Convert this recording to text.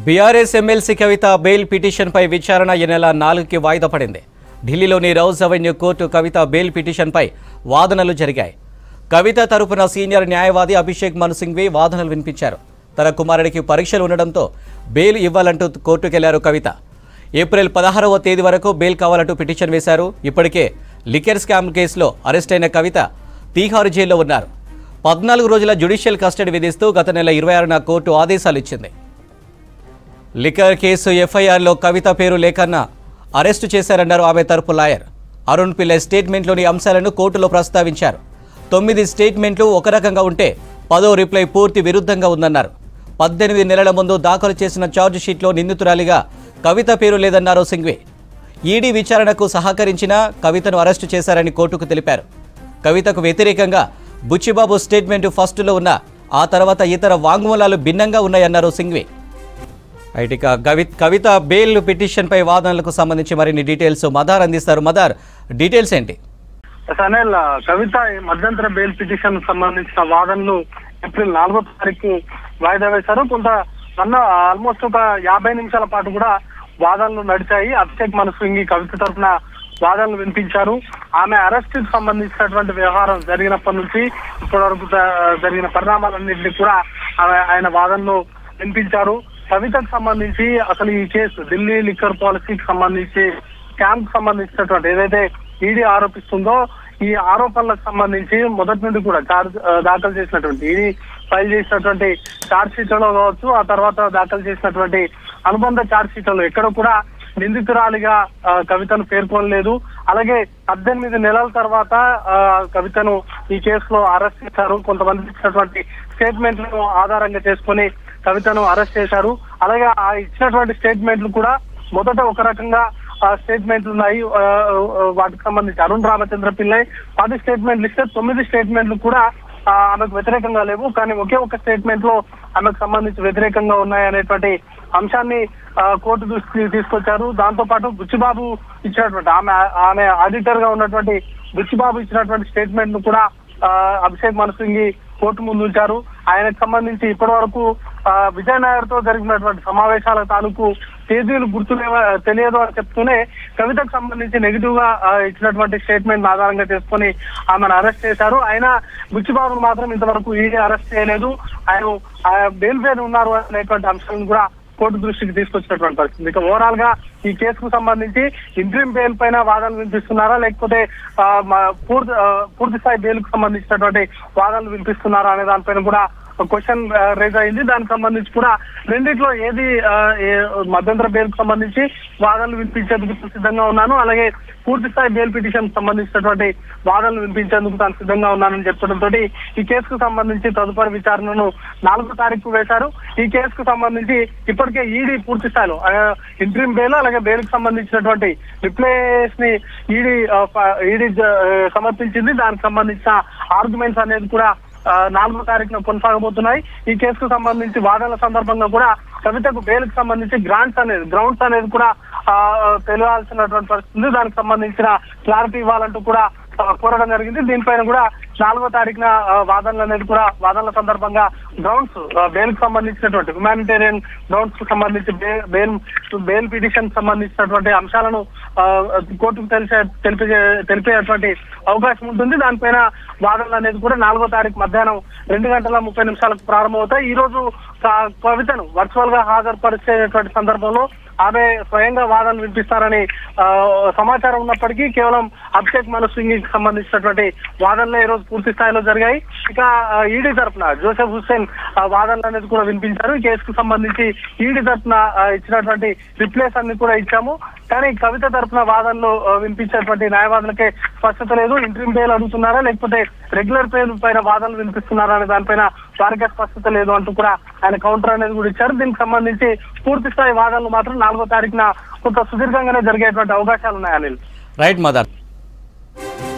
BRS MLC కవిత bail పిటిషన్పై విచారణ ఈ నెల నాలుగుకి వాయిదా పడింది ఢిల్లీలోని Rouse Avenue court Kavitha bail పిటిషన్పై వాదనలు జరిగాయి కవిత తరపున సీనియర్ న్యాయవాది అభిషేక్ మను సింఘ్వి వాదనలు వినిపించారు తన కుమారుడికి పరీక్షలు ఉండడంతో బెయిల్ ఇవ్వాలంటూ కోర్టుకెళ్లారు కవిత ఏప్రిల్ పదహారవ తేదీ వరకు బెయిల్ కావాలంటూ పిటిషన్ వేశారు ఇప్పటికే లికెర్ స్కామ్ కేసులో అరెస్ట్ అయిన కవిత తీహారు జైల్లో ఉన్నారు పద్నాలుగు రోజుల జ్యుడిషియల్ కస్టడీ విధిస్తూ గత నెల ఇరవై ఆరున కోర్టు ఆదేశాలు ఇచ్చింది లిక్కర్ కేసు ఎఫ్ఐఆర్లో కవిత పేరు లేకన్నా అరెస్టు చేశారన్నారు ఆమె తరపు లాయర్ అరుణ్ పిల్లై స్టేట్మెంట్లోని అంశాలను కోర్టులో ప్రస్తావించారు తొమ్మిది స్టేట్మెంట్లు ఒక రకంగా ఉంటే పదో రిప్లై పూర్తి విరుద్ధంగా ఉందన్నారు పద్దెనిమిది నెలల ముందు దాఖలు చేసిన ఛార్జ్ షీట్లో నిందితురాలిగా కవిత పేరు లేదన్నారు సింఘ్వి ఈడీ విచారణకు సహకరించినా కవితను అరెస్టు చేశారని కోర్టుకు తెలిపారు కవితకు వ్యతిరేకంగా బుచ్చిబాబు స్టేట్మెంట్ ఫస్టులో ఉన్న ఆ తర్వాత ఇతర వాంగ్మూలాలు భిన్నంగా ఉన్నాయన్నారు సింఘ్వి రైట్ ఇక కవి కవిత బెయిల్ పిటిషన్పై వాదనలకు సంబంధించి మరిన్ని డీటెయిల్స్ మదార్ అందిస్తారు మదార్ డీటెయిల్స్ ఏంటి సనేల్ కవిత ఈ మధ్యంతర బెయిల్ పిటిషన్ సంబంధించిన వాదనలు ఏప్రిల్ నాలుగో తారీఖు వాయిదా వేశారు కొంత అన్న ఆల్మోస్ట్ ఒక యాభై నిమిషాల పాటు కూడా వాదనలు నడిచాయి అభిషేక్ మను సింగ్ కవిత తరఫున వాదనలు వినిపించారు ఆమె అరెస్ట్ కి సంబంధించినటువంటి వ్యవహారం జరిగినప్పటి నుంచి ఇప్పటి వరకు జ- జరిగిన పరిణామాలన్నింటినీ కూడా ఆమె ఆయన వాదనలు వినిపించారు కవితకు సంబంధించి అసలు ఈ కేసు ఢిల్లీ లిక్కర్ పాలసీకి సంబంధించి స్కామ్ కు సంబంధించినటువంటి ఏదైతే ఈడీ ఆరోపిస్తుందో ఈ ఆరోపణలకు సంబంధించి మొదటి నుండి కూడా చార్జ్ ఆ, దాఖలు చేసినటువంటి ఈడీ ఫైల్ చేసినటువంటి చార్జ్ షీట్లలో కావచ్చు ఆ తర్వాత దాఖలు చేసినటువంటి అనుబంధ చార్జ్ షీట్లలో ఎక్కడ కూడా నిందితురాలిగా ఆ, కవితను పేర్కొనలేదు అలాగే పద్దెనిమిది నెలల తర్వాత ఆ, కవితను ఈ కేసులో అరెస్ట్ చేశారు కొంతమంది ఇచ్చినటువంటి స్టేట్మెంట్లను ఆధారంగా చేసుకొని కవితను అరెస్ట్ చేశారు అలాగే ఆ ఇచ్చినటువంటి స్టేట్మెంట్లు కూడా మొదట ఒక రకంగా ఆ స్టేట్మెంట్లు ఉన్నాయి ఆ, ఆ, వాటికి సంబంధించి అరుణ్ రామచంద్ర పిల్లై పది స్టేట్మెంట్లు ఇస్తే తొమ్మిది స్టేట్మెంట్లు కూడా ఆ, ఆమెకు వ్యతిరేకంగా లేవు కానీ ఒకే ఒక స్టేట్మెంట్ లో ఆమెకు సంబంధించి వ్యతిరేకంగా ఉన్నాయి అనేటువంటి అంశాన్ని ఆ, కోర్టు దృష్టికి తీసుకొచ్చారు దాంతో పాటు బుచ్చిబాబు ఇచ్చినటువంటి ఆమె ఆమె ఆడిటర్ గా ఉన్నటువంటి బుచ్చిబాబు ఇచ్చినటువంటి స్టేట్మెంట్ ను కూడా ఆ, అభిషేక్ మనుసింగి కోర్టు ముందు ఉంచారు ఆయనకు సంబంధించి ఇప్పటి వరకు విజయ్ నాయర్ తో జరిగినటువంటి సమావేశాల తాలూకు తేదీలు గుర్తులేవ తెలియదు అని చెప్తూనే కవితకు సంబంధించి నెగిటివ్ గా ఆ, ఇచ్చినటువంటి స్టేట్మెంట్ ఆధారంగా చేసుకుని ఆమెను అరెస్ట్ చేశారు ఆయన బుచ్చిబాబును మాత్రం ఇంతవరకు ఈడీ అరెస్ట్ చేయలేదు ఆయన ఆ, బెయిల్ పైన ఉన్నారు అనేటువంటి అంశాలను కూడా కోర్టు దృష్టికి తీసుకొచ్చినటువంటి పరిస్థితి ఇక ఓవరాల్ గా ఈ కేసుకు సంబంధించి ఇంట్రీమ్ బెయిల్ పైన వాదనలు వినిపిస్తున్నారా లేకపోతే ఆ, మా- పూర్తి ఆ, పూర్తి స్థాయి బెయిల్ కు సంబంధించినటువంటి వాదనలు వినిపిస్తున్నారా అనే దానిపైన కూడా క్వశ్చన్ రేజ్ అయింది దానికి సంబంధించి కూడా రెండిట్లో ఏది ఆ, ఏ- మధ్యంతర బెయిల్ కు సంబంధించి వాదనలు వినిపించేందుకు సిద్ధంగా ఉన్నాను అలాగే పూర్తి స్థాయి బెయిల్ పిటిషన్ సంబంధించినటువంటి వాదనలు వినిపించేందుకు తాను సిద్ధంగా ఉన్నానని చెప్పడంతో ఈ కేసుకు సంబంధించి తదుపరి విచారణను నాలుగో తారీఖు వేశారు ఈ కేసుకు సంబంధించి ఇప్పటికే ఈడీ పూర్తి స్థాయిలో ఇంట్రీమ్ బెయిల్ అలాగే బెయిల్ కు సంబంధించినటువంటి రిప్లేస్ ని ఈడీ ఈడీ సమర్పించింది దానికి సంబంధించిన ఆర్గ్యుమెంట్స్ అనేది కూడా ఆ, నాలుగో తారీఖున కొనసాగబోతున్నాయి ఈ కేసుకు సంబంధించి వాదనల సందర్భంగా కూడా కవితకు బెయిల్ కు సంబంధించి గ్రాంట్స్ అనేది గ్రౌండ్స్ అనేది కూడా ఆ, తెలియాల్సినటువంటి పరిస్థితి ఉంది. దానికి సంబంధించిన క్లారిటీ ఇవ్వాలంటూ కూడా ఆ, కోరడం జరిగింది దీనిపైన కూడా నాలుగో తారీఖున ఆ, వాదనలు అనేది కూడా వాదనల సందర్భంగా గ్రౌండ్స్ బెయిల్ కు సంబంధించినటువంటి హ్యుమానిటేరియన్ గ్రౌండ్స్ కు సంబంధించి బెయిల్ బెయిల్ బెయిల్ పిటిషన్ సంబంధించినటువంటి అంశాలను ఆ, కోర్టుకు తెలిసే తెలిపే తెలిపేటువంటి అవకాశం ఉంటుంది దానిపైన వాదనలు అనేది కూడా నాలుగో తారీఖు మధ్యాహ్నం రెండు గంటల ముప్పై నిమిషాలకు ప్రారంభమవుతాయి ఈ రోజు క- కవితను వర్చువల్ గా హాజరుపరిచేటువంటి సందర్భంలో ఆమె స్వయంగా వాదనలు వినిపిస్తారని ఆ, సమాచారం ఉన్నప్పటికీ కేవలం అభిషేక్ మను సింగ్ కి సంబంధించినటువంటి వాదనలు ఈ రోజు పూర్తి స్థాయిలో జరిగాయి ఇక ఈడీ తరఫున జోసెఫ్ హుస్సేన్ ఆ, వాదనలు అనేది కూడా వినిపించారు ఈ కేసుకు సంబంధించి ఈడీ తరఫున ఆ, ఇచ్చినటువంటి రిప్లేస్ అన్ని కూడా ఇచ్చాము కానీ కవిత తరఫున వాదనలు ఆ, వినిపించేటువంటి న్యాయవాదులకే స్పష్టత లేదు ఇంట్రీమ్ బెయిల్ అడుగుతున్నారా లేకపోతే రెగ్యులర్ బెయిల్ పైన వాదనలు వినిపిస్తున్నారా అనే దానిపైన వారికే స్పష్టత లేదు అంటూ కూడా ఆయన కౌంటర్ అనేది కూడా ఇచ్చారు దీనికి సంబంధించి పూర్తి స్థాయి వాదనలు మాత్రం నాలుగో తారీఖున కొంత సుదీర్ఘంగానే జరిగేటువంటి అవకాశాలు ఉన్నాయి అనిల్ రైట్ మదర్